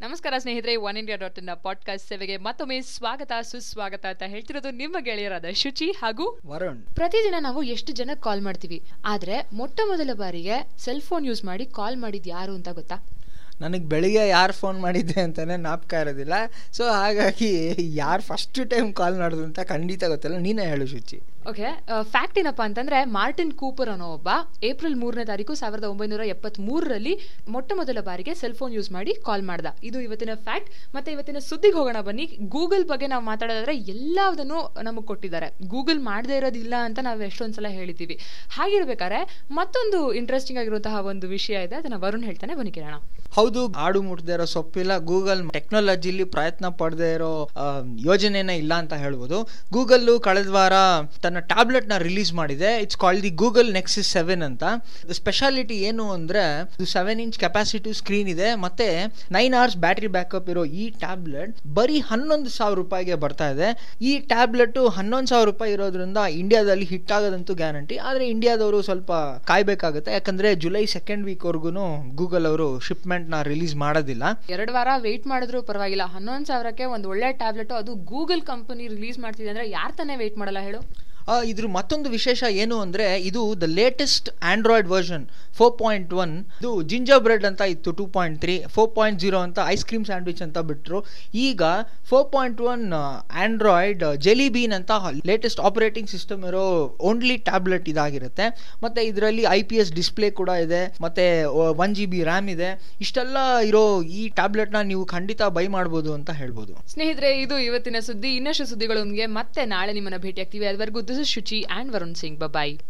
ನಮಸ್ಕಾರ ಸ್ನೇಹಿತರೆ One India dot in podcast ಸೇವೆಗೆ ಮತ್ತೊಮ್ಮೆ ಸ್ವಾಗತ ಸುಸ್ವಾಗತ ಅಂತ ಹೇಳ್ತಿರೋದು ನಿಮ್ಮ ಗೆಳೆಯರಾದ ಶುಚಿ ಹಾಗೂ ವರುಣ್ ಪ್ರತಿದಿನ ನಾವು ಎಷ್ಟು ಜನ ಕಾಲ್ ಮಾಡ್ತೀವಿ ಆದ್ರೆ ಮೊಟ್ಟ ಮೊದಲ ಬಾರಿಗೆ ಸೆಲ್ ಫೋನ್ ಯೂಸ್ ಮಾಡಿ ಕಾಲ್ ಮಾಡಿದ್ ಯಾರು ಅಂತ ಗೊತ್ತಾ ನನಗೆ ಬೆಳಿಗ್ಗೆ ಯಾರು ಫೋನ್ ಮಾಡಿದ್ದೆ ಅಂತಾನೆ ಜ್ಞಾಪಕ ಇರೋದಿಲ್ಲ ಸೊ ಹಾಗಾಗಿ ಯಾರು ಫಸ್ಟ್ ಟೈಮ್ ಕಾಲ್ ಮಾಡಿದ್ರು ಅಂತ ಖಂಡಿತ ಗೊತ್ತಿಲ್ಲ ನೀನೇ ಹೇಳು ಶುಚಿ ಓಕೆ ಫ್ಯಾಕ್ಟ್ ಏನಪ್ಪಾ ಅಂತಂದ್ರೆ ಮಾರ್ಟಿನ್ ಕೂಪರ್ ಅನ್ನೋ ಒಬ್ಬ ಏಪ್ರಿಲ್ ಮೂರನೇ ತಾರೀಕು ಸಾವಿರದ ಒಂಬೈನೂರ ಎಪ್ಪತ್ತ್ ಮೂರರಲ್ಲಿ ಮೊಟ್ಟ ಮೊದಲ ಬಾರಿಗೆ ಸೆಲ್ ಫೋನ್ ಯೂಸ್ ಮಾಡಿ ಕಾಲ್ ಮಾಡ್ದ ಇದು ಇವತ್ತಿನ ಫ್ಯಾಕ್ಟ್ ಮತ್ತೆ ಇವತ್ತಿನ ಸುದ್ದಿಗೆ ಹೋಗೋಣ ಬನ್ನಿ ಗೂಗಲ್ ಬಗ್ಗೆ ನಾವು ಮಾತಾಡೋದಾದ್ರೆ ಎಲ್ಲದನ್ನು ನಮಗೆ ಕೊಟ್ಟಿದ್ದಾರೆ ಗೂಗಲ್ ಮಾಡದೇ ಇರೋದಿಲ್ಲ ಅಂತ ನಾವು ಎಷ್ಟೊಂದ್ಸಲ ಹೇಳಿದ್ದೀವಿ ಹಾಗಿರ್ಬೇಕಾದ್ರೆ ಮತ್ತೊಂದು ಇಂಟ್ರೆಸ್ಟಿಂಗ್ ಆಗಿರುವಂತಹ ಒಂದು ವಿಷಯ ಇದೆ ಅದನ್ನ ವರುಣ್ ಹೇಳ್ತಾನೆ ಬನ್ನಿ ಕೇಳೋಣ ಹೌದು ಆಡು ಮುಟ್ದೇ ಇರೋ ಸೊಪ್ಪಿಲ್ಲ ಗೂಗಲ್ ಟೆಕ್ನಾಲಜಿಲಿ ಪ್ರಯತ್ನ ಪಡದೇ ಇರೋ ಆ, ಯೋಜನೆನೇ ಇಲ್ಲ ಅಂತ ಹೇಳ್ಬೋದು ಗೂಗಲ್ ಕಳೆದ ವಾರ ತನ್ನ ಟ್ಯಾಬ್ಲೆಟ್ ನ ರಿಲೀಸ್ ಮಾಡಿದೆ it's called the Google Nexus seven ಅಂತ ಸ್ಪೆಷಾಲಿಟಿ ಏನು ಅಂದ್ರೆ ಇದು ಸೆವೆನ್ ಇಂಚ್ ಕೆಪಾಸಿಟಿ ಸ್ಕ್ರೀನ್ ಇದೆ ಮತ್ತೆ ನೈನ್ ಅವರ್ಸ್ ಬ್ಯಾಟ್ರಿ ಬ್ಯಾಕಪ್ ಇರೋ ಈ ಟ್ಯಾಬ್ಲೆಟ್ ಬರೀ ಹನ್ನೊಂದು ಸಾವಿರ ರೂಪಾಯಿಗೆ ಬರ್ತಾ ಇದೆ ಈ ಟ್ಯಾಬ್ಲೆಟ್ ಹನ್ನೊಂದು ಸಾವಿರ ರೂಪಾಯಿ ಇರೋದ್ರಿಂದ ಇಂಡಿಯಾದಲ್ಲಿ ಹಿಟ್ ಆಗೋದಂತೂ ಗ್ಯಾರಂಟಿ ಆದ್ರೆ ಇಂಡಿಯಾದವರು ಸ್ವಲ್ಪ ಕಾಯ್ಬೇಕಾಗುತ್ತೆ ಯಾಕಂದ್ರೆ ಜುಲೈ ಸೆಕೆಂಡ್ ವೀಕ್ ವರ್ಗುನು ಗೂಗಲ್ ಅವರು ಶಿಪ್ಮೆಂಟ್ ನ ರಿಲೀಸ್ ಮಾಡೋದಿಲ್ಲ ಎರಡು ವಾರ ವೆಯ್ಟ್ ಮಾಡಿದ್ರು ಪರವಾಗಿಲ್ಲ ಹನ್ನೊಂದು ಸಾವಿರಕ್ಕೆ ಒಂದು ಒಳ್ಳೆ ಟ್ಯಾಬ್ಲೆಟ್ ಅದು ಗೂಗಲ್ ಕಂಪನಿ ರಿಲೀಸ್ ಮಾಡ್ತಿದೆ ಅಂದ್ರೆ ಯಾರು ತಾನೇ ವೆಯ್ಟ್ ಮಾಡಲ್ಲ ಹೇಳು ಆ, ಇದ್ರ ಮತ್ತೊಂದು ವಿಶೇಷ ಏನು ಅಂದ್ರೆ ಇದು the latest Android version four point one ಇದು ಜಿಂಜರ್ ಬ್ರೆಡ್ ಅಂತ ಇತ್ತು two point three four point zero ಅಂತ ಐಸ್ ಕ್ರೀಮ್ ಸ್ಯಾಂಡ್ವಿಚ್ ಅಂತ ಬಿಟ್ರು ಈಗ four point one Android Jelly Bean ಅಂತ ಲೇಟೆಸ್ಟ್ ಆಪರೇಟಿಂಗ್ ಸಿಸ್ಟಮ್ ಇರೋ ಓನ್ಲಿ ಟ್ಯಾಬ್ಲೆಟ್ ಇದಾಗಿರುತ್ತೆ ಮತ್ತೆ ಇದರಲ್ಲಿ ಐ ಪಿ ಎಸ್ ಡಿಸ್ಪ್ಲೇ ಕೂಡ ಇದೆ ಮತ್ತೆ ಒನ್ ಜಿ ಬಿ ರ್ಯಾಮ್ ಇದೆ ಇಷ್ಟೆಲ್ಲ ಇರೋ ಈ ಟ್ಯಾಬ್ಲೆಟ್ನ ನೀವು ಖಂಡಿತ ಬೈ ಮಾಡ್ಬೋದು ಅಂತ ಹೇಳ್ಬೋದು ಸ್ನೇಹಿತರೆ ಇದು ಇವತ್ತಿನ ಸುದ್ದಿ ಇನ್ನಷ್ಟು ಸುದ್ದಿಗಳೊಂದಿಗೆ ಮತ್ತೆ ನಾಳೆ ನಿಮ್ಮನ್ನ ಭೇಟಿಯಾಗ್ತೀವಿ ಅದುವರೆಗೂ this is Shuchi and Varun Singh bye